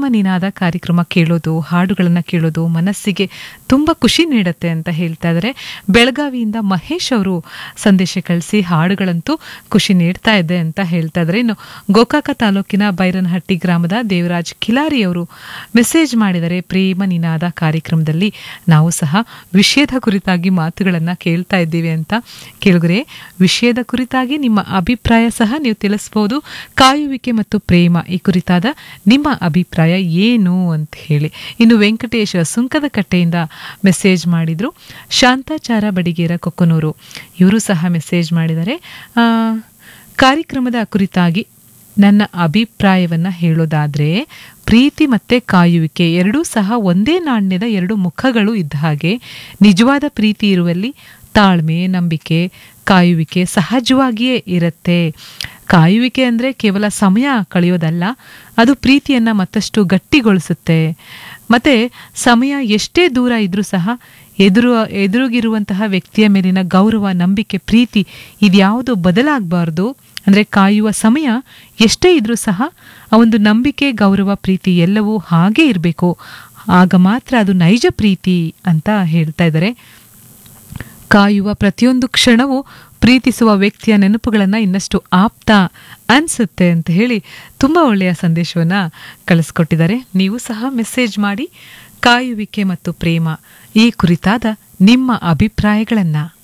ನಿನಾದ ಕಾರ್ಯಕ್ರಮ ಕೇಳೋದು ಹಾಡುಗಳನ್ನು ಕೇಳೋದು ಮನಸ್ಸಿಗೆ ತುಂಬ ಖುಷಿ ನೀಡುತ್ತೆ ಅಂತ ಹೇಳ್ತಾ ಇದ್ದಾರೆ ಬೆಳಗಾವಿಯಿಂದ ಮಹೇಶ್ ಅವರು ಸಂದೇಶ ಕಳಿಸಿ ಹಾಡುಗಳಂತೂ ಖುಷಿ ನೀಡ್ತಾ ಇದೆ ಅಂತ ಹೇಳ್ತಾ ಇದ್ದಾರೆ ಇನ್ನು ಗೋಕಾಕ ತಾಲೂಕಿನ ಬೈರನಹಟ್ಟಿ ಗ್ರಾಮದ ದೇವರಾಜ್ ಕಿಲಾರಿ ಅವರು ಮೆಸೇಜ್ ಮಾಡಿದರೆ ಪ್ರೇಮ ನಿನಾದ ಕಾರ್ಯಕ್ರಮದಲ್ಲಿ ನಾವು ಸಹ ವಿಷಯದ ಕುರಿತಾಗಿ ಮಾತುಗಳನ್ನು ಕೇಳ್ತಾ ಇದ್ದೀವಿ ಅಂತ ಕೇಳಿದ್ರೆ ವಿಷಯದ ಕುರಿತಾಗಿ ನಿಮ್ಮ ಅಭಿಪ್ರಾಯ ಸಹ ನೀವು ತಿಳಿಸ್ಬೋದು ಕಾಯುವಿಕೆ ಮತ್ತು ಪ್ರೇಮ ಈ ಕುರಿತಾದ ನಿಮ್ಮ ಅಭಿಪ್ರಾಯ ಏನು ಅಂತ ಹೇಳಿ ಇನ್ನು ವೆಂಕಟೇಶ ಸುಂಕದ ಕಟ್ಟೆಯಿಂದ ಮೆಸೇಜ್ ಮಾಡಿದ್ರು ಶಾಂತಾಚಾರ ಬಡಿಗೇರ ಕೊಕ್ಕನೂರು ಇವರು ಸಹ ಮೆಸೇಜ್ ಮಾಡಿದ್ದಾರೆ ಆ, ಕಾರ್ಯಕ್ರಮದ ಕುರಿತಾಗಿ ನನ್ನ ಅಭಿಪ್ರಾಯವನ್ನ ಹೇಳೋದಾದ್ರೆ ಪ್ರೀತಿ ಮತ್ತೆ ಕಾಯುವಿಕೆ ಎರಡೂ ಸಹ ಒಂದೇ ನಾಣ್ಯದ ಎರಡು ಮುಖಗಳು ಇದ್ದ ಹಾಗೆ ನಿಜವಾದ ಪ್ರೀತಿ ಇರುವಲ್ಲಿ ತಾಳ್ಮೆ ನಂಬಿಕೆ ಕಾಯುವಿಕೆ ಸಹಜವಾಗಿಯೇ ಇರುತ್ತೆ ಕಾಯುವಿಕೆ ಅಂದರೆ ಕೇವಲ ಸಮಯ ಕಳೆಯೋದಲ್ಲ ಅದು ಪ್ರೀತಿಯನ್ನು ಮತ್ತಷ್ಟು ಗಟ್ಟಿಗೊಳಿಸುತ್ತೆ ಮತ್ತೆ ಸಮಯ ಎಷ್ಟೇ ದೂರ ಇದ್ರೂ ಸಹ ಎದುರು ಎದುರುಗಿರುವಂತಹ ವ್ಯಕ್ತಿಯ ಮೇಲಿನ ಗೌರವ ನಂಬಿಕೆ ಪ್ರೀತಿ ಇದ್ಯಾವುದು ಬದಲಾಗಬಾರ್ದು ಅಂದರೆ ಕಾಯುವ ಸಮಯ ಎಷ್ಟೇ ಇದ್ರೂ ಸಹ ಆ ಒಂದು ನಂಬಿಕೆ ಗೌರವ ಪ್ರೀತಿ ಎಲ್ಲವೂ ಹಾಗೇ ಇರಬೇಕು ಆಗ ಮಾತ್ರ ಅದು ನೈಜ ಪ್ರೀತಿ ಅಂತ ಹೇಳ್ತಾ ಇದ್ದಾರೆ ಕಾಯುವ ಪ್ರತಿಯೊಂದು ಕ್ಷಣವೂ ಪ್ರೀತಿಸುವ ವ್ಯಕ್ತಿಯ ನೆನಪುಗಳನ್ನು ಇನ್ನಷ್ಟು ಆಪ್ತ ಅನ್ಸುತ್ತೆ ಅಂತ ಹೇಳಿ ತುಂಬ ಒಳ್ಳೆಯ ಸಂದೇಶವನ್ನು ಕಳಿಸ್ಕೊಟ್ಟಿದ್ದಾರೆ ನೀವು ಸಹ ಮೆಸೇಜ್ ಮಾಡಿ ಕಾಯುವಿಕೆ ಮತ್ತು ಪ್ರೇಮ ಈ ಕುರಿತಾದ ನಿಮ್ಮ ಅಭಿಪ್ರಾಯಗಳನ್ನು